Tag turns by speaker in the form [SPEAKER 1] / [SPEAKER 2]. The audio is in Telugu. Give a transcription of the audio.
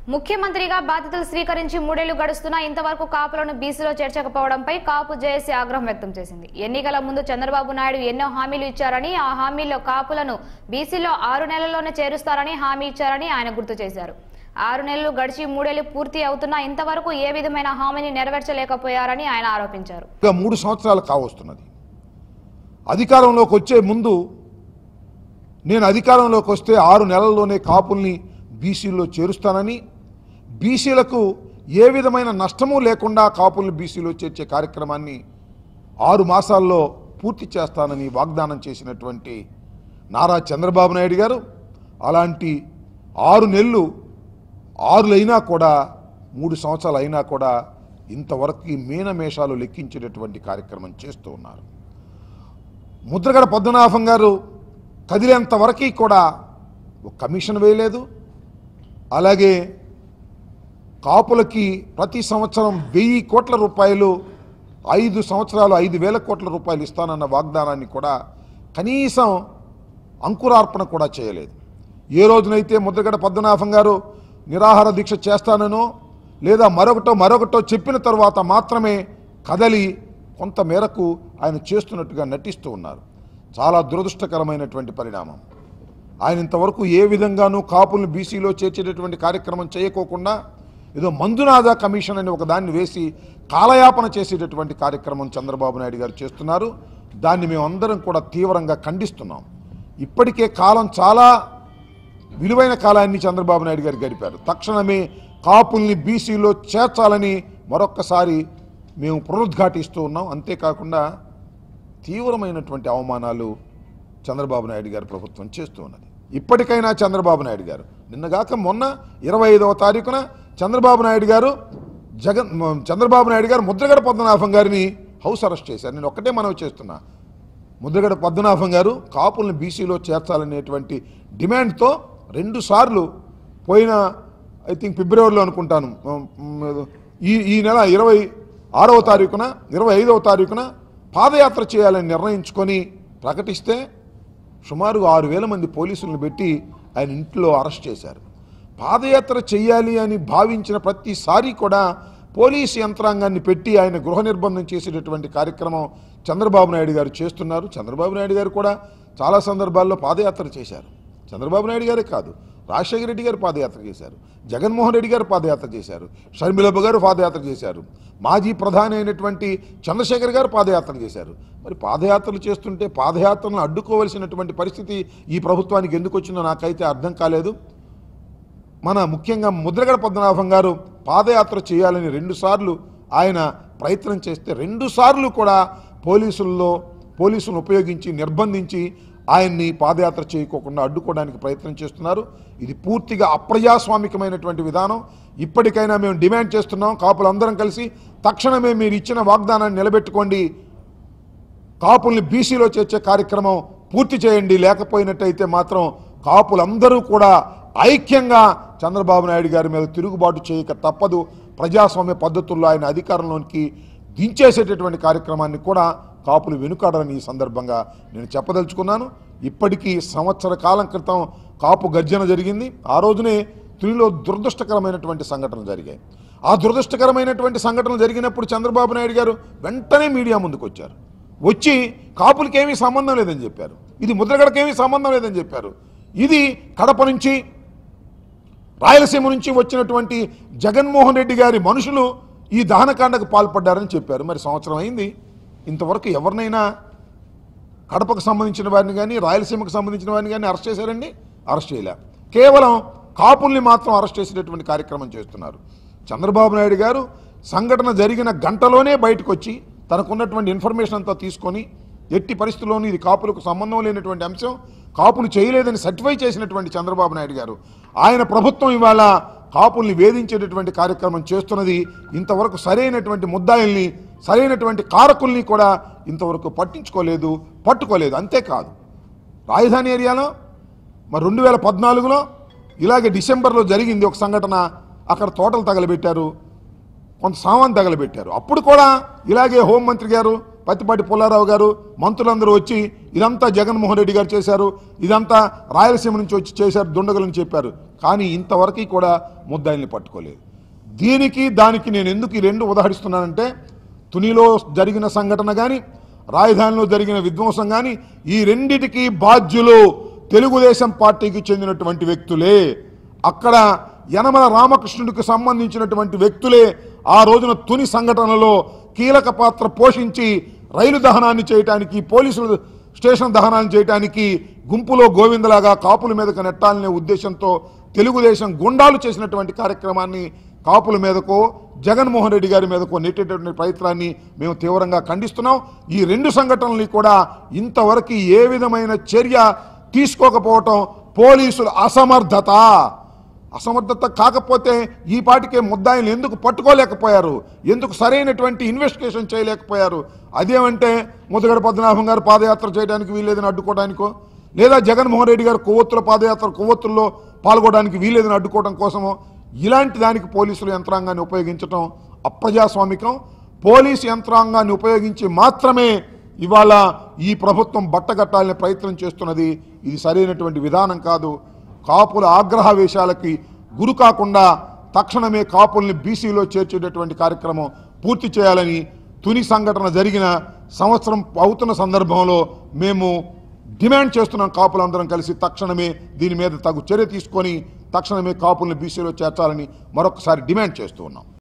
[SPEAKER 1] ముఖ్యమంత్రిగా బాధ్యతలు స్వీకరించి మూడేళ్లు గడుస్తున్నా ఇంతవరకు కాపులను బీసీలో చేర్చకపోవడంపై కాపు జేఏసీ ఆగ్రహం వ్యక్తం చేసింది ఎన్నికల ముందు చంద్రబాబు నాయుడు ఎన్నో హామీలు ఇచ్చారని ఆ హామీల్లో కాపులను బీసీలో ఆరు నెలల్లోనే చేరుస్తారని హామీ ఇచ్చారని ఆయన గుర్తు చేశారు ఆరు నెలలు గడిచి మూడేళ్లు పూర్తి అవుతున్నా ఇంతవరకు ఏ విధమైన హామీని నెరవేర్చలేకపోయారని ఆయన ఆరోపించారు
[SPEAKER 2] ఇంకా మూడు సంవత్సరాలు కావస్తున్నది అధికారంలోకి వచ్చే ముందు నేను అధికారంలోకి వస్తే ఆరు నెలల్లోనే కాపుల్ని బీసీలో చేరుస్తానని బీసీలకు ఏ విధమైన నష్టము లేకుండా కాపుల్ని బీసీలో చేర్చే కార్యక్రమాన్ని ఆరు మాసాల్లో పూర్తి చేస్తానని వాగ్దానం చేసినటువంటి నారా చంద్రబాబు నాయుడు గారు అలాంటి ఆరు నెలలు ఆరులైనా కూడా మూడు సంవత్సరాలు అయినా కూడా ఇంతవరకు ఈ మీనమేషాలు లెక్కించేటటువంటి కార్యక్రమం చేస్తూ ఉన్నారు ముద్రగడ పద్మనాభం గారు కదిలేంత వరకు కూడా ఒక కమిషన్ వేయలేదు అలాగే కాపులకి ప్రతి సంవత్సరం వెయ్యి కోట్ల రూపాయలు ఐదు సంవత్సరాలు ఐదు వేల కోట్ల రూపాయలు ఇస్తానన్న వాగ్దానాన్ని కూడా కనీసం అంకురార్పణ కూడా చేయలేదు ఏ రోజునైతే ముద్రగడ పద్మనాభం గారు నిరాహార దీక్ష చేస్తాననో లేదా మరొకటో మరొకటో చెప్పిన తర్వాత మాత్రమే కదలి కొంత మేరకు ఆయన చేస్తున్నట్టుగా నటిస్తూ ఉన్నారు చాలా దురదృష్టకరమైనటువంటి పరిణామం ఆయన ఇంతవరకు ఏ విధంగానూ కాపుల్ని బీసీలో చేర్చేటటువంటి కార్యక్రమం చేయకోకుండా ఏదో మంజునాథ కమిషన్ అని ఒక దాన్ని వేసి కాలయాపన చేసేటటువంటి కార్యక్రమం చంద్రబాబు నాయుడు గారు చేస్తున్నారు దాన్ని మేమందరం కూడా తీవ్రంగా ఖండిస్తున్నాం ఇప్పటికే కాలం చాలా విలువైన కాలాన్ని చంద్రబాబు నాయుడు గారు గడిపారు తక్షణమే కాపుల్ని బీసీలో చేర్చాలని మరొక్కసారి మేము పునరుద్ఘాటిస్తూ ఉన్నాం అంతేకాకుండా తీవ్రమైనటువంటి అవమానాలు చంద్రబాబు నాయుడు గారి ప్రభుత్వం చేస్తూ ఉన్నది ఇప్పటికైనా చంద్రబాబు నాయుడు గారు నిన్నగాక మొన్న ఇరవై ఐదవ తారీఖున చంద్రబాబు నాయుడు గారు జగన్ మ- చంద్రబాబు నాయుడు గారు ముద్రగడ పద్మనాభం గారిని హౌస్ అరెస్ట్ చేశారు నేను ఒక్కటే మనవి చేస్తున్నా ముద్రగడ పద్మనాభం గారు కాపుల్ని బీసీలో చేర్చాలనేటువంటి డిమాండ్తో రెండు సార్లు పోయిన ఐ థింక్ ఫిబ్రవరిలో అనుకుంటాను మ్, ఈ ఈ నెల ఇరవై ఆరవ తారీఖున ఇరవై ఐదవ తారీఖున పాదయాత్ర చేయాలని నిర్ణయించుకొని ప్రకటిస్తే సుమారు ఆరు వేల మంది పోలీసులను పెట్టి ఆయన ఇంట్లో అరెస్ట్ చేశారు పాదయాత్ర చేయాలి అని భావించిన ప్రతిసారి కూడా పోలీసు యంత్రాంగాన్ని పెట్టి ఆయన గృహ నిర్బంధం చేసేటటువంటి కార్యక్రమం చంద్రబాబు నాయుడు గారు చేస్తున్నారు చంద్రబాబు నాయుడు గారు కూడా చాలా సందర్భాల్లో పాదయాత్ర చేశారు చంద్రబాబు నాయుడు గారే కాదు రాజశేఖర రెడ్డి గారు పాదయాత్ర చేశారు జగన్మోహన్ రెడ్డి గారు పాదయాత్ర చేశారు షర్మిలబ్బ గారు పాదయాత్ర చేశారు మాజీ ప్రధాని అయినటువంటి చంద్రశేఖర్ గారు పాదయాత్ర చేశారు మరి పాదయాత్రలు చేస్తుంటే పాదయాత్రలను అడ్డుకోవలసినటువంటి పరిస్థితి ఈ ప్రభుత్వానికి ఎందుకు వచ్చిందో నాకైతే అర్థం కాలేదు మన ముఖ్యంగా ముద్రగడ పద్మనాభం గారు పాదయాత్ర చేయాలని రెండుసార్లు ఆయన ప్రయత్నం చేస్తే రెండుసార్లు కూడా పోలీసుల్లో పోలీసులను ఉపయోగించి నిర్బంధించి ఆయన్ని పాదయాత్ర చేయకోకుండా అడ్డుకోవడానికి ప్రయత్నం చేస్తున్నారు ఇది పూర్తిగా అప్రజాస్వామికమైనటువంటి విధానం ఇప్పటికైనా మేము డిమాండ్ చేస్తున్నాం కాపులందరం కలిసి తక్షణమే మీరు ఇచ్చిన వాగ్దానాన్ని నిలబెట్టుకోండి కాపుల్ని బీసీలో చేర్చే కార్యక్రమం పూర్తి చేయండి లేకపోయినట్టయితే మాత్రం కాపులందరూ కూడా ఐక్యంగా చంద్రబాబు నాయుడు గారి మీద తిరుగుబాటు చేయక తప్పదు ప్రజాస్వామ్య పద్ధతుల్లో ఆయన అధికారంలోనికి దించేసేటటువంటి కార్యక్రమాన్ని కూడా కాపులు వెనుకాడని ఈ సందర్భంగా నేను చెప్పదలుచుకున్నాను ఇప్పటికీ సంవత్సర కాలం క్రితం కాపు గర్జన జరిగింది ఆ రోజునే తునిలో దురదృష్టకరమైనటువంటి సంఘటనలు జరిగాయి ఆ దురదృష్టకరమైనటువంటి సంఘటనలు జరిగినప్పుడు చంద్రబాబు నాయుడు గారు వెంటనే మీడియా ముందుకు వచ్చారు వచ్చి కాపులకేమీ సంబంధం లేదని చెప్పారు ఇది ముద్రగడకేమీ సంబంధం లేదని చెప్పారు ఇది కడప నుంచి రాయలసీమ నుంచి వచ్చినటువంటి జగన్మోహన్ రెడ్డి గారి మనుషులు ఈ దహనకాండకు పాల్పడ్డారని చెప్పారు మరి సంవత్సరం అయింది ఇంతవరకు ఎవరినైనా కడపకు సంబంధించిన వారిని కానీ రాయలసీమకు సంబంధించిన వారిని కానీ అరెస్ట్ చేశారండి అరెస్ట్ చేయలే కేవలం కాపుల్ని మాత్రం అరెస్ట్ చేసేటటువంటి కార్యక్రమం చేస్తున్నారు చంద్రబాబు నాయుడు గారు సంఘటన జరిగిన గంటలోనే బయటకు వచ్చి తనకున్నటువంటి ఇన్ఫర్మేషన్ అంతా తీసుకొని ఎట్టి పరిస్థితుల్లోనూ ఇది కాపులకు సంబంధం లేనటువంటి అంశం కాపులు చేయలేదని సర్టిఫై చేసినటువంటి చంద్రబాబు నాయుడు గారు ఆయన ప్రభుత్వం ఇవాళ కాపుల్ని వేధించేటటువంటి కార్యక్రమం చేస్తున్నది ఇంతవరకు సరైనటువంటి ముద్దాయిల్ని సరైనటువంటి కారకుల్ని కూడా ఇంతవరకు పట్టించుకోలేదు పట్టుకోలేదు అంతేకాదు రాజధాని ఏరియాలో మరి రెండు వేల పద్నాలుగులో ఇలాగే డిసెంబర్లో జరిగింది ఒక సంఘటన అక్కడ తోటలు తగలబెట్టారు కొంత సామాన్ తగలబెట్టారు అప్పుడు కూడా ఇలాగే హోంమంత్రి గారు పత్తిపాటి పుల్లారావు గారు మంత్రులందరూ వచ్చి ఇదంతా జగన్మోహన్ రెడ్డి గారు చేశారు ఇదంతా రాయలసీమ నుంచి వచ్చి చేశారు దుండగులని చెప్పారు కానీ ఇంతవరకు కూడా ముద్దాయిల్ని పట్టుకోలేదు దీనికి దానికి నేను ఎందుకు ఈ రెండు ఉదాహరిస్తున్నానంటే తునిలో జరిగిన సంఘటన కానీ రాజధానిలో జరిగిన విధ్వంసం కానీ ఈ రెండిటికి బాధ్యులు తెలుగుదేశం పార్టీకి చెందినటువంటి వ్యక్తులే అక్కడ యనమల రామకృష్ణుడికి సంబంధించినటువంటి వ్యక్తులే ఆ రోజున తుని సంఘటనలో కీలక పాత్ర పోషించి రైలు దహనాన్ని చేయటానికి పోలీసులు స్టేషన్ దహనాన్ని చేయటానికి గుంపులో గోవిందలాగా కాపుల మీదకు నెట్టాలనే ఉద్దేశంతో తెలుగుదేశం గుండాలు చేసినటువంటి కార్యక్రమాన్ని కాపుల మీదకో జగన్మోహన్ రెడ్డి గారి మీదకో నెట్టేటటువంటి ప్రయత్నాన్ని మేము తీవ్రంగా ఖండిస్తున్నాం ఈ రెండు సంఘటనల్ని కూడా ఇంతవరకు ఏ విధమైన చర్య తీసుకోకపోవటం పోలీసుల అసమర్థత అసమర్థత కాకపోతే ఈ పాటికే ముద్దాయిలు ఎందుకు పట్టుకోలేకపోయారు ఎందుకు సరైనటువంటి ఇన్వెస్టిగేషన్ చేయలేకపోయారు అదేమంటే ముద్దగడ పద్మనాభం గారు పాదయాత్ర చేయడానికి వీల్లేదని అడ్డుకోవడానికో లేదా జగన్మోహన్ రెడ్డి గారు కొవ్వొత్తుల పాదయాత్ర కొవ్వొత్తుల్లో పాల్గొనడానికి వీల్లేదని అడ్డుకోవడం కోసమో ఇలాంటి దానికి పోలీసులు యంత్రాంగాన్ని ఉపయోగించడం అప్రజాస్వామికం పోలీసు యంత్రాంగాన్ని ఉపయోగించి మాత్రమే ఇవాళ ఈ ప్రభుత్వం బట్టగట్టాలనే ప్రయత్నం చేస్తున్నది ఇది సరైనటువంటి విధానం కాదు కాపుల ఆగ్రహావేశాలకి గురి కాకుండా తక్షణమే కాపుల్ని బీసీలో చేర్చేటటువంటి కార్యక్రమం పూర్తి చేయాలని తుని సంఘటన జరిగిన సంవత్సరం అవుతున్న సందర్భంలో మేము డిమాండ్ చేస్తున్నాం కాపులందరం కలిసి తక్షణమే దీని మీద తగు చర్య తీసుకొని తక్షణమే కాపుల్ని బీసీలో చేర్చాలని మరొకసారి డిమాండ్ చేస్తూ ఉన్నాం